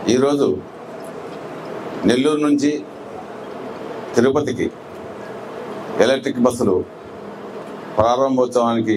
ఈరోజు నెల్లూరు నుంచి తిరుపతికి ఎలక్ట్రిక్ బస్సులు ప్రారంభోత్సవానికి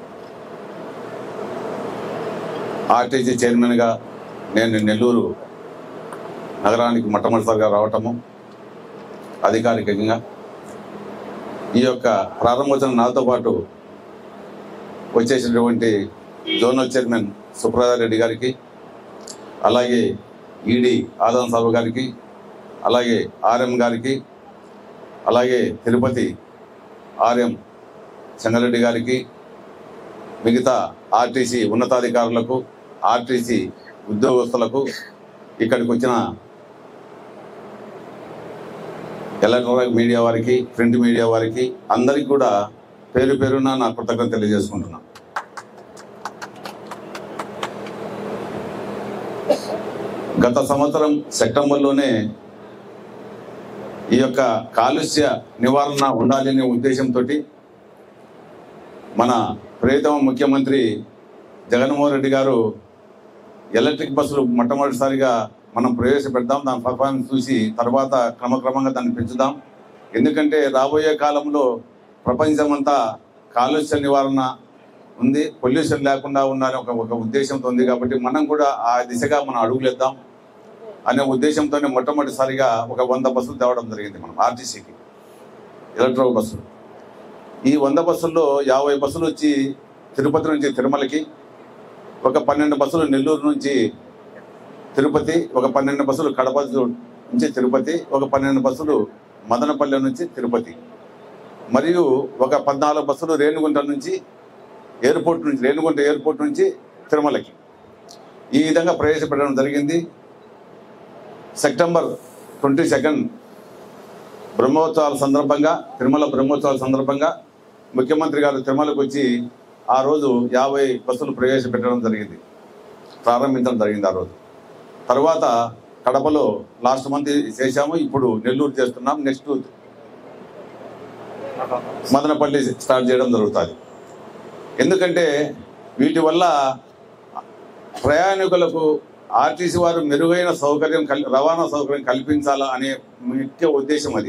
ఆర్టీసీ చైర్మన్గా నేను నెల్లూరు నగరానికి మొట్టమొదటిసారిగా రావటము అధికారికంగా ఈ యొక్క ప్రారంభోత్సవం నాతో పాటు వచ్చేసినటువంటి జోనల్ చైర్మన్ సుప్రదారెడ్డి గారికి అలాగే ఈడీ ఆదం సాబు గారికి అలాగే ఆర్ఎం గారికి అలాగే తిరుపతి ఆర్ఎం చెంగారెడ్డి గారికి మిగతా ఆర్టీసీ ఉన్నతాధికారులకు ఆర్టీసీ ఉద్యోగస్తులకు ఇక్కడికి వచ్చిన ఎలక్ట్రానిక్ మీడియా వారికి ప్రింట్ మీడియా వారికి అందరికీ కూడా పేరు పేరున నా కృతజ్ఞత తెలియజేసుకుంటున్నాను గత సంవత్సరం సెప్టెంబర్లోనే ఈ యొక్క కాలుష్య నివారణ ఉండాలనే ఉద్దేశంతో మన ప్రియతమ ముఖ్యమంత్రి జగన్మోహన్ రెడ్డి గారు ఎలక్ట్రిక్ బస్సులు మొట్టమొదటిసారిగా మనం ప్రవేశపెడదాం దాని పర్ఫార్మెన్స్ చూసి తర్వాత క్రమక్రమంగా దాన్ని పెంచుదాం ఎందుకంటే రాబోయే కాలంలో ప్రపంచమంతా కాలుష్య నివారణ ఉంది పొల్యూషన్ లేకుండా ఉండాలని ఒక ఒక ఉద్దేశంతో ఉంది కాబట్టి మనం కూడా ఆ దిశగా మనం అడుగులేద్దాం అనే ఉద్దేశంతోనే మొట్టమొదటిసారిగా ఒక వంద బస్సులు తేవడం జరిగింది మనం ఆర్టీసీకి ఎలక్ట్రో బస్సులు ఈ వంద బస్సుల్లో యాభై బస్సులు వచ్చి తిరుపతి నుంచి తిరుమలకి ఒక పన్నెండు బస్సులు నెల్లూరు నుంచి తిరుపతి ఒక పన్నెండు బస్సులు కడప నుంచి తిరుపతి ఒక పన్నెండు బస్సులు మదనపల్లె నుంచి తిరుపతి మరియు ఒక పద్నాలుగు బస్సులు రేణిగుంట నుంచి ఎయిర్పోర్ట్ నుంచి రేణిగుంట ఎయిర్పోర్ట్ నుంచి తిరుమలకి ఈ విధంగా ప్రవేశపెట్టడం జరిగింది సెప్టెంబర్ ట్వంటీ సెకండ్ బ్రహ్మోత్సవాల సందర్భంగా తిరుమల బ్రహ్మోత్సవాల సందర్భంగా ముఖ్యమంత్రి గారు తిరుమలకు వచ్చి ఆ రోజు యాభై బస్సులు ప్రవేశపెట్టడం జరిగింది ప్రారంభించడం జరిగింది ఆ రోజు తర్వాత కడపలో లాస్ట్ మంత్ చేశాము ఇప్పుడు నెల్లూరు చేస్తున్నాం నెక్స్ట్ మదనపల్లి స్టార్ట్ చేయడం జరుగుతుంది ఎందుకంటే వీటి వల్ల ప్రయాణికులకు ఆర్టీసీ వారు మెరుగైన సౌకర్యం కల్ రవాణా సౌకర్యం కల్పించాలా అనే ముఖ్య ఉద్దేశం అది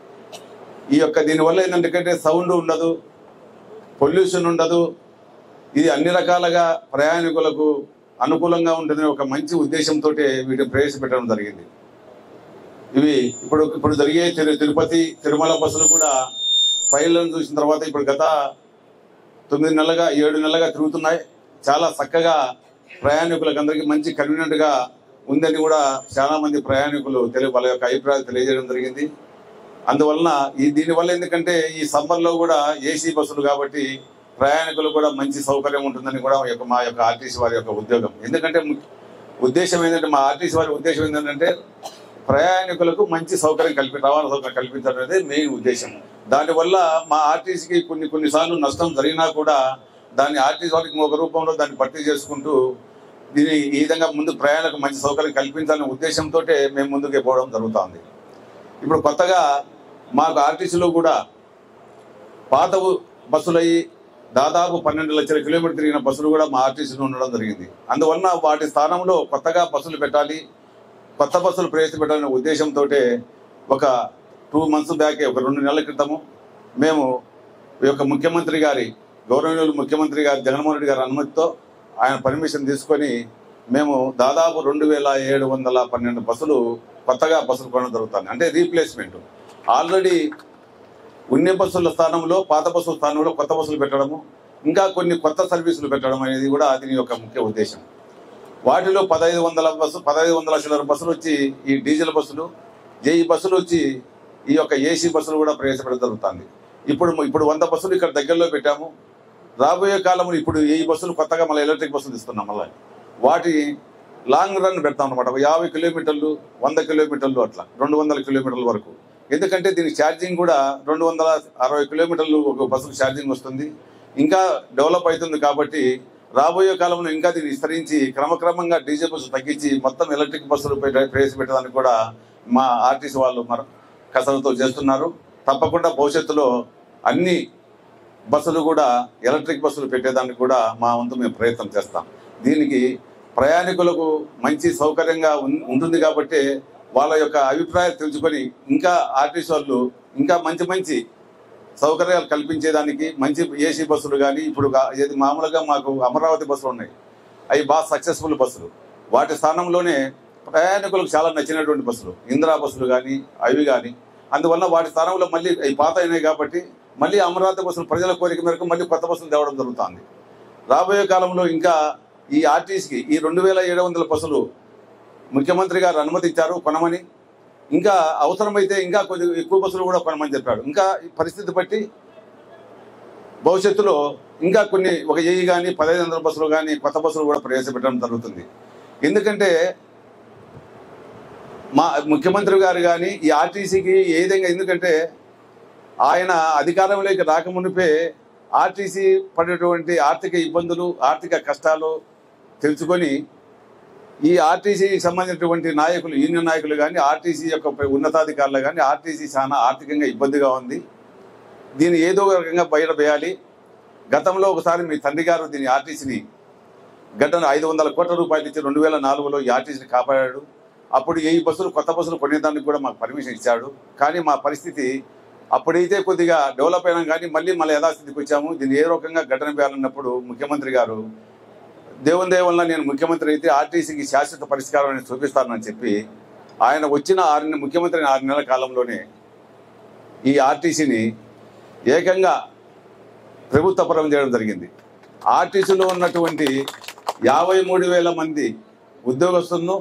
ఈ యొక్క దీనివల్ల ఏంటంటే సౌండ్ ఉండదు పొల్యూషన్ ఉండదు ఇది అన్ని రకాలుగా ప్రయాణికులకు అనుకూలంగా ఉంటుందని ఒక మంచి ఉద్దేశంతో వీటిని ప్రవేశపెట్టడం జరిగింది ఇవి ఇప్పుడు ఇప్పుడు జరిగే తిరు తిరుపతి తిరుమల బస్సులు కూడా ఫైళ్ళను చూసిన తర్వాత ఇప్పుడు గత తొమ్మిది నెలలుగా ఏడు నెలలుగా తిరుగుతున్నాయి చాలా చక్కగా ప్రయాణికులకు అందరికీ మంచి కన్వీనియంట్ గా ఉందని కూడా చాలా మంది ప్రయాణికులు తెలియ వాళ్ళ యొక్క అభిప్రాయాలు తెలియజేయడం జరిగింది అందువలన ఈ దీనివల్ల ఎందుకంటే ఈ సమ్మర్ లో కూడా ఏసీ బస్సులు కాబట్టి ప్రయాణికులు కూడా మంచి సౌకర్యం ఉంటుందని కూడా యొక్క మా యొక్క ఆర్టీసీ వారి యొక్క ఉద్యోగం ఎందుకంటే ము- ఉద్దేశం ఏంటంటే మా ఆర్టీసీ వారి ఉద్దేశం ఏంటంటే ప్రయాణికులకు మంచి సౌకర్యం కల్పి రవాణా సౌకర్యం కల్పించడం అనేది మెయిన్ ఉద్దేశం దానివల్ల మా ఆర్టీసీకి కొన్ని కొన్నిసార్లు నష్టం జరిగినా కూడా దాన్ని ఆర్టీసీ వాళ్ళకి ఒక రూపంలో దాన్ని భర్తీ చేసుకుంటూ దీని ఈ విధంగా ముందు ప్రయాణికు మంచి సౌకర్యం కల్పించాలనే ఉద్దేశంతో మేము ముందుకు పోవడం జరుగుతుంది ఇప్పుడు కొత్తగా మాకు ఆర్టీసీలో కూడా పాత ఉ- బస్సులయ్యి దాదాపు పన్నెండు లక్షల కిలోమీటర్ తిరిగిన బస్సులు కూడా మా ఆర్టీసీలో ఉండడం జరిగింది అందువలన వాటి స్థానంలో కొత్తగా బస్సులు పెట్టాలి కొత్త బస్సులు ప్రవేశపెట్టాలనే ఉద్దేశంతో ఒక టూ మంత్స్ బ్యాక్ ఒక రెండు నెలల క్రితము మేము ఈ యొక్క ముఖ్యమంత్రి గారి గౌరవనీయులు ముఖ్యమంత్రి గారి జగన్మోహన్ రెడ్డి గారి అనుమతితో ఆయన పర్మిషన్ తీసుకొని మేము దాదాపు రెండు వేల ఏడు వందల పన్నెండు బస్సులు కొత్తగా బస్సులు కొనడం జరుగుతుంది అంటే రీప్లేస్మెంట్ ఆల్రెడీ ఉన్న బస్సుల స్థానంలో పాత బస్సుల స్థానంలో కొత్త బస్సులు పెట్టడము ఇంకా కొన్ని కొత్త సర్వీసులు పెట్టడం అనేది కూడా దీని యొక్క ముఖ్య ఉద్దేశం వాటిలో పదహైదు వందల బస్సు పదహైదు వందల చిల్లర బస్సులు వచ్చి ఈ డీజిల్ బస్సులు ఈ బస్సులు వచ్చి ఈ యొక్క ఏసీ బస్సులు కూడా ప్రవేశపెట్టడం జరుగుతుంది ఇప్పుడు ఇప్పుడు వంద బస్సులు ఇక్కడ దగ్గరలో పెట్టాము రాబోయే కాలంలో ఇప్పుడు ఈ బస్సులు కొత్తగా మళ్ళీ ఎలక్ట్రిక్ బస్సులు ఇస్తున్నాం మళ్ళీ వాటి లాంగ్ రన్ పెడతాం అనమాట యాభై కిలోమీటర్లు వంద కిలోమీటర్లు అట్లా రెండు వందల కిలోమీటర్ల వరకు ఎందుకంటే దీనికి ఛార్జింగ్ కూడా రెండు వందల అరవై కిలోమీటర్లు ఒక బస్సుకు ఛార్జింగ్ వస్తుంది ఇంకా డెవలప్ అవుతుంది కాబట్టి రాబోయే కాలంలో ఇంకా దీన్ని విస్తరించి క్రమక్రమంగా డీజిల్ బస్సు తగ్గించి మొత్తం ఎలక్ట్రిక్ బస్సులు పెట్ట- ప్రవేశపెట్టడానికి కూడా మా ఆర్టీసీ వాళ్ళు మరి కసరత్తు చేస్తున్నారు తప్పకుండా భవిష్యత్తులో అన్ని బస్సులు కూడా ఎలక్ట్రిక్ బస్సులు పెట్టేదానికి కూడా మా వంతు మేము ప్రయత్నం చేస్తాం దీనికి ప్రయాణికులకు మంచి సౌకర్యంగా ఉం- ఉంటుంది కాబట్టి వాళ్ళ యొక్క అభిప్రాయాలు తెలుసుకొని ఇంకా ఆర్టీసీ వాళ్ళు ఇంకా మంచి మంచి సౌకర్యాలు కల్పించేదానికి మంచి ఏసీ బస్సులు కానీ ఇప్పుడు గా- ఏది మామూలుగా మాకు అమరావతి బస్సులు ఉన్నాయి అవి బాగా సక్సెస్ఫుల్ బస్సులు వాటి స్థానంలోనే ప్రయాణికులకు చాలా నచ్చినటువంటి బస్సులు ఇందిరా బస్సులు కానీ అవి కానీ అందువల్ల వాటి స్థానంలో మళ్ళీ అవి పాత అయినాయి కాబట్టి మళ్ళీ అమరావతి బస్సులు ప్రజల కోరిక మేరకు మళ్ళీ కొత్త బస్సులు తేవడం జరుగుతుంది రాబోయే కాలంలో ఇంకా ఈ ఆర్టీసీకి ఈ రెండు వేల ఏడు వందల బస్సులు ముఖ్యమంత్రి గారు అనుమతించారు కొనమని ఇంకా అవసరమైతే ఇంకా కొద్ది ఎక్కువ బస్సులు కూడా కొనమని చెప్పాడు ఇంకా ఈ పరిస్థితి బట్టి భవిష్యత్తులో ఇంకా కొన్ని ఒక వెయ్యి కానీ పదహైదు వందల బస్సులు కానీ కొత్త బస్సులు కూడా ప్రవేశపెట్టడం జరుగుతుంది ఎందుకంటే మా ముఖ్యమంత్రి గారు కానీ ఈ ఆర్టీసీకి ఏ విధంగా ఎందుకంటే ఆయన అధికారంలోకి రాకమునిపే ఆర్టీసీ పడేటువంటి ఆర్థిక ఇబ్బందులు ఆర్థిక కష్టాలు తెలుసుకొని ఈ ఆర్టీసీకి సంబంధించినటువంటి నాయకులు యూనియన్ నాయకులు కానీ ఆర్టీసీ యొక్క ఉన్నతాధికారులు కానీ ఆర్టీసీ చాలా ఆర్థికంగా ఇబ్బందిగా ఉంది దీన్ని ఏదో ఒక రకంగా బయట వేయాలి గతంలో ఒకసారి మీ తండ్రి గారు దీని ఆర్టీసీని గడ్డను ఐదు వందల కోట్ల రూపాయలు ఇచ్చి రెండు వేల నాలుగులో ఈ ఆర్టీసీని కాపాడాడు అప్పుడు ఈ బస్సులు కొత్త బస్సులు కొనేదానికి కూడా మాకు పర్మిషన్ ఇచ్చాడు కానీ మా పరిస్థితి అప్పుడైతే కొద్దిగా డెవలప్ అయినాం కానీ మళ్ళీ మళ్ళీ యథాస్థితికి వచ్చాము దీన్ని ఏ రకంగా గడ్డన వేయాలన్నప్పుడు ముఖ్యమంత్రి గారు దేవుని దేవల్ల నేను ముఖ్యమంత్రి అయితే ఆర్టీసీకి శాశ్వత పరిష్కారం అని చూపిస్తానని చెప్పి ఆయన వచ్చిన ఆరు నె- ముఖ్యమంత్రి అయిన ఆరు నెలల కాలంలోనే ఈ ఆర్టీసీని ఏకంగా ప్రభుత్వ పరం చేయడం జరిగింది ఆర్టీసీలో ఉన్నటువంటి యాభై మూడు వేల మంది ఉద్యోగస్తులను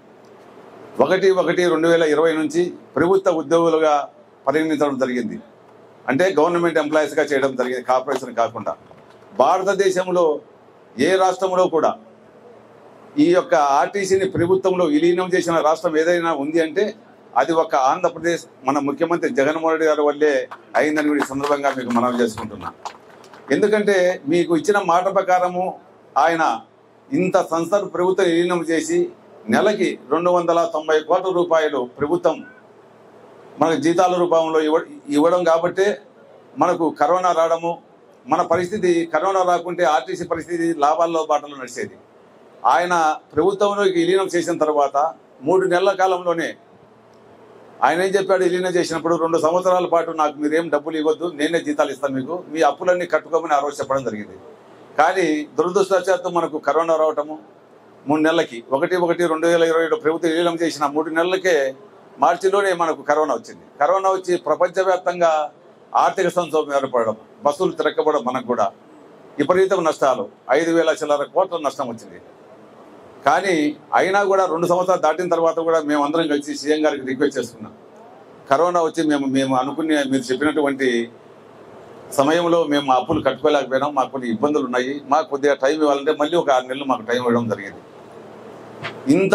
ఒకటి ఒకటి రెండు వేల ఇరవై నుంచి ప్రభుత్వ ఉద్యోగులుగా పరిగణించడం జరిగింది అంటే గవర్నమెంట్ ఎంప్లాయీస్గా చేయడం జరిగింది కార్పొరేషన్ కాకుండా భారతదేశంలో ఏ రాష్ట్రంలో కూడా ఈ యొక్క ఆర్టీసీని ప్రభుత్వంలో విలీనం చేసిన రాష్ట్రం ఏదైనా ఉంది అంటే అది ఒక ఆంధ్రప్రదేశ్ మన ముఖ్యమంత్రి జగన్మోహన్ రెడ్డి గారి వల్లే అయిందని కూడా ఈ సందర్భంగా మీకు మనవి చేసుకుంటున్నా ఎందుకంటే మీకు ఇచ్చిన మాట ప్రకారము ఆయన ఇంత సంస్థలు ప్రభుత్వం విలీనం చేసి నెలకి రెండు వందల తొంభై కోట్ల రూపాయలు ప్రభుత్వం మనకు జీతాల రూపంలో ఇవ్వ ఇవ్వడం కాబట్టే మనకు కరోనా రావడము మన పరిస్థితి కరోనా రాకుంటే ఆర్టీసీ పరిస్థితి లాభాల్లో బాటలో నడిచేది ఆయన ప్రభుత్వంలోకి విలీనం చేసిన తర్వాత మూడు నెలల కాలంలోనే ఆయన ఏం చెప్పాడు విలీనం చేసినప్పుడు రెండు సంవత్సరాల పాటు నాకు మీరేం డబ్బులు ఇవ్వద్దు నేనే జీతాలు ఇస్తాను మీకు మీ అప్పులన్నీ కట్టుకోమని ఆ రోజు చెప్పడం జరిగింది కానీ దురదృష్టవశాత్తు మనకు కరోనా రావటము మూడు నెలలకి ఒకటి ఒకటి రెండు వేల ఇరవై ఏడు ప్రభుత్వం విలీనం చేసిన మూడు నెలలకే మార్చిలోనే మనకు కరోనా వచ్చింది కరోనా వచ్చి ప్రపంచవ్యాప్తంగా ఆర్థిక సంక్షోభం ఏర్పడడం బస్సులు తిరగకపోవడం మనకు కూడా విపరీతం నష్టాలు ఐదు వేల చిల్లర కోట్ల నష్టం వచ్చింది కానీ అయినా కూడా రెండు సంవత్సరాలు దాటిన తర్వాత కూడా మేము అందరం కలిసి సీఎం గారికి రిక్వెస్ట్ చేసుకున్నాం కరోనా వచ్చి మేము మేము అనుకునే మీరు చెప్పినటువంటి సమయంలో మేము మా అప్పులు కట్టుకోలేకపోయినాం మాకు కొన్ని ఇబ్బందులు ఉన్నాయి మాకు కొద్దిగా టైం ఇవ్వాలంటే మళ్ళీ ఒక ఆరు నెలలు మాకు టైం ఇవ్వడం జరిగింది ఇంత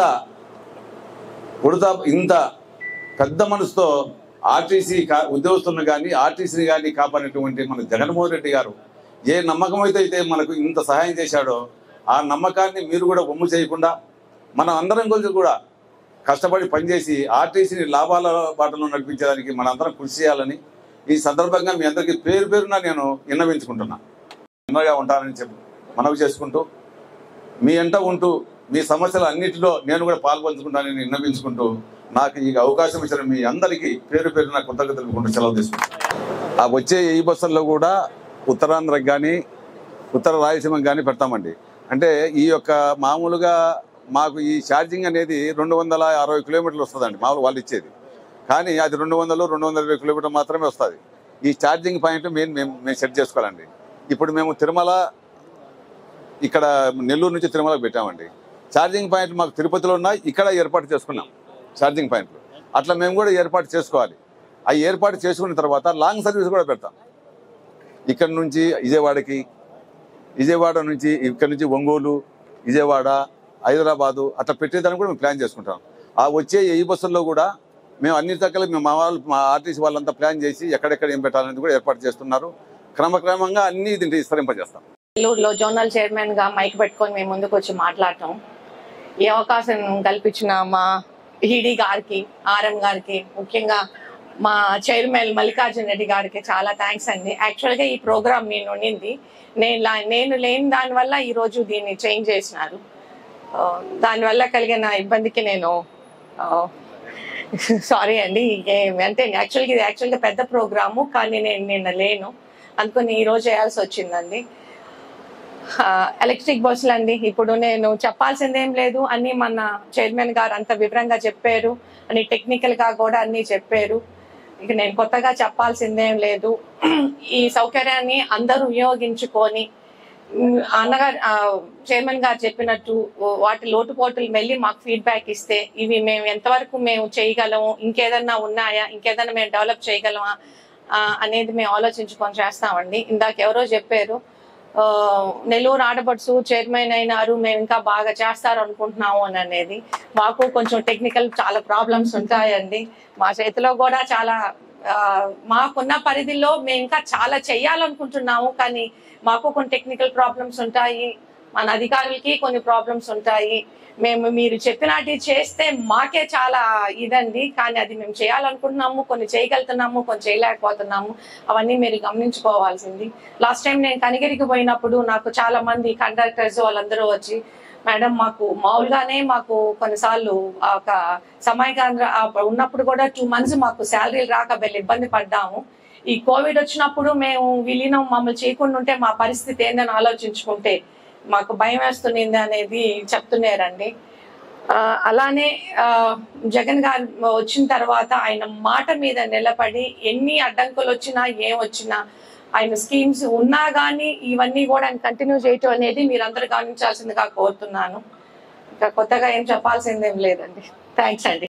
ఉడత ఇంత పెద్ద మనసుతో ఆర్టీసీ కా ఉద్యోగస్తులను కానీ ఆర్టీసీని కానీ కాపాడినటువంటి మన జగన్మోహన్ రెడ్డి గారు ఏ నమ్మకం అయితే అయితే మనకు ఇంత సహాయం చేశాడో ఆ నమ్మకాన్ని మీరు కూడా ఒమ్ము చేయకుండా మనం అందరం కలిసి కూడా కష్టపడి పనిచేసి ఆర్టీసీని లాభాల బాటలో నడిపించడానికి మనందరం కృషి చేయాలని ఈ సందర్భంగా మీ అందరికీ పేరు పేరున నేను విన్నవించుకుంటున్నా విన్నగా ఉంటానని చెప్పి మనవి చేసుకుంటూ మీ ఎంట ఉంటూ మీ సమస్యలు అన్నిటిలో నేను కూడా పాల్పంచుకుంటానని విన్నవించుకుంటూ నాకు ఈ అవకాశం ఇచ్చిన మీ అందరికీ పేరు పేరున కృతజ్ఞతలు తెలుపుకుంటూ సెలవు తీసుకుంటాను ఆ వచ్చే ఈ బస్సుల్లో కూడా ఉత్తరాంధ్రకు కానీ ఉత్తర రాయలసీమకు కానీ పెడతామండి అంటే ఈ యొక్క మామూలుగా మాకు ఈ ఛార్జింగ్ అనేది రెండు వందల అరవై కిలోమీటర్లు వస్తుందండి మామూలు వాళ్ళు ఇచ్చేది కానీ అది రెండు వందలు రెండు వందల ఇరవై కిలోమీటర్ మాత్రమే వస్తుంది ఈ ఛార్జింగ్ పాయింట్ మేము మేము మేము సెట్ చేసుకోవాలండి ఇప్పుడు మేము తిరుమల ఇక్కడ నెల్లూరు నుంచి తిరుమలకు పెట్టామండి ఛార్జింగ్ పాయింట్ మాకు తిరుపతిలో ఉన్నాయి ఇక్కడ ఏర్పాటు చేసుకున్నాం ఛార్జింగ్ పాయింట్లు అట్లా మేము కూడా ఏర్పాటు చేసుకోవాలి ఆ ఏర్పాటు చేసుకున్న తర్వాత లాంగ్ సర్వీస్ కూడా పెడతాం ఇక్కడ నుంచి విజయవాడకి విజయవాడ నుంచి ఇక్కడ నుంచి ఒంగోలు విజయవాడ హైదరాబాదు అట్లా పెట్టేదాన్ని కూడా మేము ప్లాన్ చేసుకుంటాం ఆ వచ్చే ఈ బస్సుల్లో కూడా మేము అన్ని దగ్గర మేము మా వాళ్ళు మా ఆర్టీసీ వాళ్ళంతా ప్లాన్ చేసి ఎక్కడెక్కడ ఏం పెట్టాలనేది కూడా ఏర్పాటు చేస్తున్నారు క్రమక్రమంగా అన్ని దీంట్లో విస్తరింపజేస్తాం నెల్లూరులో జోనల్ చైర్మన్ గా మైక్ పెట్టుకొని మేము ముందుకు వచ్చి మాట్లాడటం ఈ అవకాశం కల్పించిన మా ఈడీ గారికి ఆర్ఎం గారికి ముఖ్యంగా మా చైర్మన్ మల్లికార్జున రెడ్డి గారికి చాలా థ్యాంక్స్ అండి యాక్చువల్ గా ఈ ప్రోగ్రామ్ నేను ఉండింది నేను లా- నేను లేని దాని వల్ల ఈ రోజు దీన్ని చేంజ్ చేసినారు ఆ, దానివల్ల కలిగిన ఇబ్బందికి నేను సారీ అండి ఏ- అంటే యాక్చువల్గా ఇది యాక్చువల్గా పెద్ద ప్రోగ్రాము కానీ నేను నిన్న లేను అనుకుని ఈ రోజు చేయాల్సి వచ్చిందండి ఎలక్ట్రిక్ బస్సులు అండి ఇప్పుడు నేను చెప్పాల్సిందేం లేదు అన్ని మన చైర్మన్ గారు అంత వివరంగా చెప్పారు అని టెక్నికల్ గా కూడా అన్ని చెప్పారు ఇక నేను కొత్తగా చెప్పాల్సిందేం లేదు ఈ సౌకర్యాన్ని అందరూ వినియోగించుకొని ఉమ్, అన్నగారు ఆ, చైర్మన్ గారు చెప్పినట్టు ఓ, వాటి లోటుపోటులు వెళ్ళి మాకు ఫీడ్బ్యాక్ ఇస్తే ఇవి మేము ఎంతవరకు మేము చేయగలము ఇంకేదన్నా ఉన్నాయా ఇంకేదన్నా మేము డెవలప్ చేయగలమా ఆ, అనేది మేము ఆలోచించుకొని చేస్తామండి ఇందాక ఎవరో చెప్పారు ఆ, నెల్లూరు ఆడపడుచు చైర్మన్ అయినారు మేము ఇంకా బాగా చేస్తారు అనుకుంటున్నాము అని అనేది మాకు కొంచెం టెక్నికల్ చాలా ప్రాబ్లమ్స్ ఉంటాయండి మా చేతిలో కూడా చాలా ఆ, మాకున్న పరిధిలో మేము ఇంకా చాలా చెయ్యాలనుకుంటున్నాము కానీ మాకు కొన్ని టెక్నికల్ ప్రాబ్లమ్స్ ఉంటాయి మన అధికారులకి కొన్ని ప్రాబ్లమ్స్ ఉంటాయి మేము మీరు చెప్పినట్టు చేస్తే మాకే చాలా ఇదండి కానీ అది మేము చేయాలనుకుంటున్నాము కొన్ని చేయగలుగుతున్నాము కొన్ని చేయలేకపోతున్నాము అవన్నీ మీరు గమనించుకోవాల్సింది లాస్ట్ టైం నేను కనిగిరికి పోయినప్పుడు నాకు చాలా మంది కండక్టర్స్ వాళ్ళందరూ వచ్చి మేడం మాకు మామూలుగానే మాకు కొన్నిసార్లు ఆ ఒక సమయకాంధ్ర ఆ ఉన్నప్పుడు కూడా టూ మంత్స్ మాకు శాలరీలు రాక వెళ్ళి ఇబ్బంది పడ్డాము ఈ కోవిడ్ వచ్చినప్పుడు మేము విలీనం మమ్మల్ని చేయకుండా ఉంటే మా పరిస్థితి ఏందని ఆలోచించుకుంటే మాకు భయం వేస్తుంది అనేది చెప్తున్నారండి ఆ, అలానే ఆ, జగన్ గారు వచ్చిన తర్వాత ఆయన మాట మీద నిలబడి ఎన్ని అడ్డంకులు వచ్చినా ఏం వచ్చినా ఆయన స్కీమ్స్ ఉన్నా కానీ ఇవన్నీ కూడా ఆయన కంటిన్యూ చేయటం అనేది మీరందరూ గమనించాల్సిందిగా కోరుతున్నాను ఇంకా కొత్తగా ఏం చెప్పాల్సిందేం లేదండి థ్యాంక్స్ అండి